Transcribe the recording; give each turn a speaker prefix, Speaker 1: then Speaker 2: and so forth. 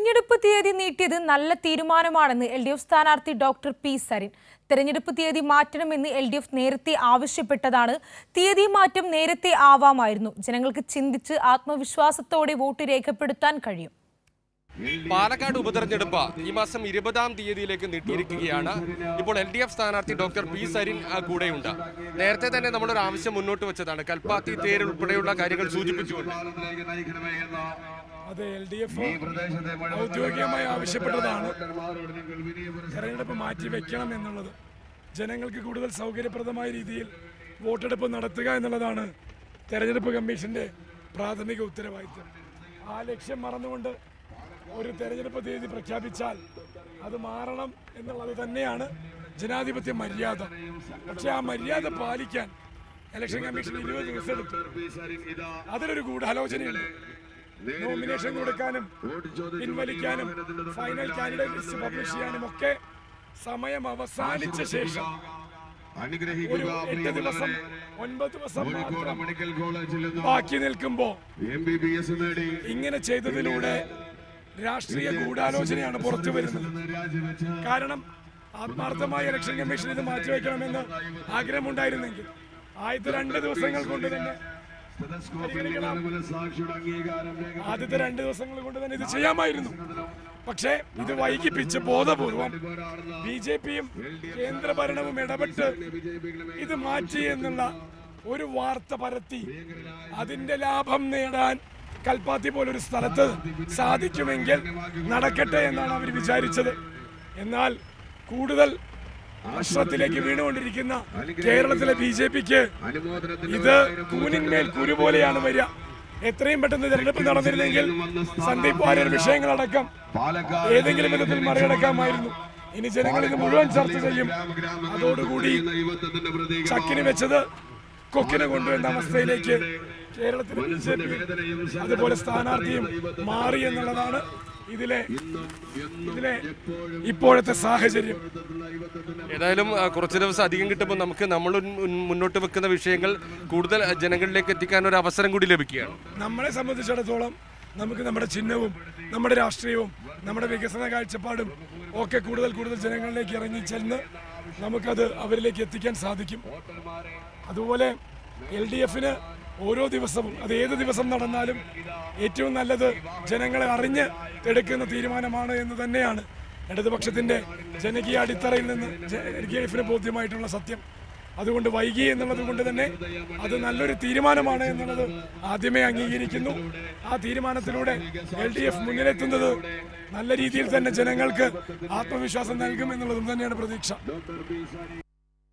Speaker 1: തെരഞ്ഞെടുപ്പ് തീയതി നീട്ടിയത് നല്ല തീരുമാനമാണെന്ന് എൽ ഡി എഫ് സ്ഥാനാർത്ഥി ഡോക്ടർ പി സരിൻ തെരഞ്ഞെടുപ്പ് തീയതി മാറ്റണമെന്ന് എൽ ഡി എഫ് നേരത്തെ ആവശ്യപ്പെട്ടതാണ് തീയതി മാറ്റം നേരത്തെ ആവാമായിരുന്നു ജനങ്ങൾക്ക് ചിന്തിച്ച് ആത്മവിശ്വാസത്തോടെ വോട്ട് രേഖപ്പെടുത്താൻ കഴിയും
Speaker 2: പാലക്കാട് ഉപതെരഞ്ഞെടുപ്പ് ഈ മാസം ഇരുപതാം തീയതിയിലേക്ക് നീട്ടിയിരിക്കുകയാണ് ഇപ്പോൾ എൽ ഡി എഫ് സ്ഥാനാർത്ഥി ഡോക്ടർ പി സരിൻ ആ, കൂടെയുണ്ട് നേരത്തെ തന്നെ നമ്മളൊരു ആവശ്യം മുന്നോട്ട് വെച്ചതാണ് കൽപ്പാത്തി തേര് ഉൾപ്പെടെയുള്ള കാര്യങ്ങൾ സൂചിപ്പിച്ചുകൊണ്ട്
Speaker 3: അത് എൽ ഡി എഫ് ഔദ്യോഗികമായി ആവശ്യപ്പെട്ടതാണ് തെരഞ്ഞെടുപ്പ് മാറ്റി വെക്കണം എന്നുള്ളത് ജനങ്ങൾക്ക് കൂടുതൽ സൗകര്യപ്രദമായ രീതിയിൽ വോട്ടെടുപ്പ് നടത്തുക എന്നുള്ളതാണ് തെരഞ്ഞെടുപ്പ് കമ്മീഷന്റെ പ്രാഥമിക ഉത്തരവാദിത്തം ആ ലക്ഷ്യം മറന്നുകൊണ്ട് ഒരു തെരഞ്ഞെടുപ്പ് തീയതി പ്രഖ്യാപിച്ചാൽ അത് മാറണം എന്നുള്ളത് തന്നെയാണ് ജനാധിപത്യ മര്യാദ പക്ഷെ ആ മര്യാദ പാലിക്കാൻ ഇലക്ഷൻ കമ്മീഷൻ ഇരുപത് ദിവസം എടുത്തു അതിലൊരു ഗൂഢാലോചനയുണ്ട് നോമിനേഷൻ കൊടുക്കാനും പിൻവലിക്കാനും ഫൈനൽ കാൻഡിഡേറ്റ് ലിസ്റ്റ് പബ്ലിഷ് ചെയ്യാനും ഒക്കെ സമയം അവസാനിച്ച ശേഷം ഒരു എട്ട് ദിവസം ഒൻപത് ദിവസം മാത്രം ബാക്കി നിൽക്കുമ്പോ ഇങ്ങനെ ചെയ്തതിലൂടെ രാഷ്ട്രീയ ഗൂഢാലോചനയാണ് പുറത്തു വരുന്നത് കാരണം ആത്മാർത്ഥമായ ഇലക്ഷൻ കമ്മീഷൻ ഇത് മാറ്റിവെക്കണമെന്ന് ആഗ്രഹമുണ്ടായിരുന്നെങ്കിൽ ആദ്യത്തെ രണ്ട് ദിവസങ്ങൾ കൊണ്ട് തന്നെ പരിഗണിക്കണം. ആദ്യത്തെ രണ്ട് ദിവസങ്ങൾ കൊണ്ട് തന്നെ ഇത് ചെയ്യാമായിരുന്നു പക്ഷേ ഇത് വൈകിപ്പിച്ച് ബോധപൂർവം ബി ജെ പിയും കേന്ദ്ര ഭരണവും ഇടപെട്ട് ഇത് മാറ്റി എന്നുള്ള ഒരു വാർത്ത പരത്തി അതിന്റെ ലാഭം നേടാൻ കൽപ്പാത്തി പോലൊരു സ്ഥലത്ത് സാധിക്കുമെങ്കിൽ നടക്കട്ടെ എന്നാണ് അവർ വിചാരിച്ചത് എന്നാൽ കൂടുതൽ പ്രശ്നത്തിലേക്ക് വീണുകൊണ്ടിരിക്കുന്ന കേരളത്തിലെ ബി ജെ പിക്ക് ഇത് കൂനിന്മേൽ കുരു പോലെയാണ് വരിക എത്രയും പെട്ടെന്ന് തെരഞ്ഞെടുപ്പ് നടന്നിരുന്നെങ്കിൽ സന്ദീപ് വാര്യർ വിഷയങ്ങളടക്കം ഏതെങ്കിലും വിധത്തിൽ മറികടക്കാമായിരുന്നു ഇനി ജനങ്ങൾ ഇത് മുഴുവൻ ചർച്ച ചെയ്യും അതോടുകൂടി ചക്കിന് വെച്ചത് കൊക്കിനെ കൊണ്ടുവരുന്ന അവസ്ഥയിലേക്ക് കേരളത്തിലെ ബി ജെ പി അതുപോലെ സ്ഥാനാർത്ഥിയും മാറി എന്നുള്ളതാണ് ഇതിലെ ഇതിലെ ഇപ്പോഴത്തെ സാഹചര്യം
Speaker 2: ഏതായാലും ആ, കുറച്ച് ദിവസം അധികം കിട്ടുമ്പോൾ നമുക്ക് നമ്മൾ ഉൻ- മുന്നോട്ട് വെക്കുന്ന വിഷയങ്ങൾ കൂടുതൽ ജനങ്ങളിലേക്ക് എത്തിക്കാൻ ഒരു അവസരം കൂടി ലഭിക്കുകയാണ്
Speaker 3: നമ്മളെ സംബന്ധിച്ചിടത്തോളം നമുക്ക് നമ്മുടെ ചിഹ്നവും നമ്മുടെ രാഷ്ട്രീയവും നമ്മുടെ വികസന കാഴ്ചപ്പാടും ഒക്കെ കൂടുതൽ കൂടുതൽ ജനങ്ങളിലേക്ക് ഇറങ്ങി ചെന്ന് നമുക്കത് അവരിലേക്ക് എത്തിക്കാൻ സാധിക്കും അതുപോലെ എൽ ഡി എഫിന് ഓരോ ദിവസവും അത് ഏത് ദിവസം നടന്നാലും ഏറ്റവും നല്ലത് ജനങ്ങളെ അറിഞ്ഞ് എടുക്കുന്ന തീരുമാനമാണ് എന്ന് തന്നെയാണ് ഇടതുപക്ഷത്തിന്റെ ജനകീയ അടിത്തറയിൽ നിന്ന് എൽ ഡി എഫിന് ബോധ്യമായിട്ടുള്ള സത്യം അതുകൊണ്ട് വൈകി എന്നുള്ളത് കൊണ്ട് തന്നെ അത് നല്ലൊരു തീരുമാനമാണ് എന്നുള്ളത് ആദ്യമേ അംഗീകരിക്കുന്നു ആ തീരുമാനത്തിലൂടെ എൽ ഡി എഫ് മുന്നിലെത്തുന്നത് നല്ല രീതിയിൽ തന്നെ ജനങ്ങൾക്ക് ആത്മവിശ്വാസം നൽകും എന്നുള്ളതും തന്നെയാണ് പ്രതീക്ഷ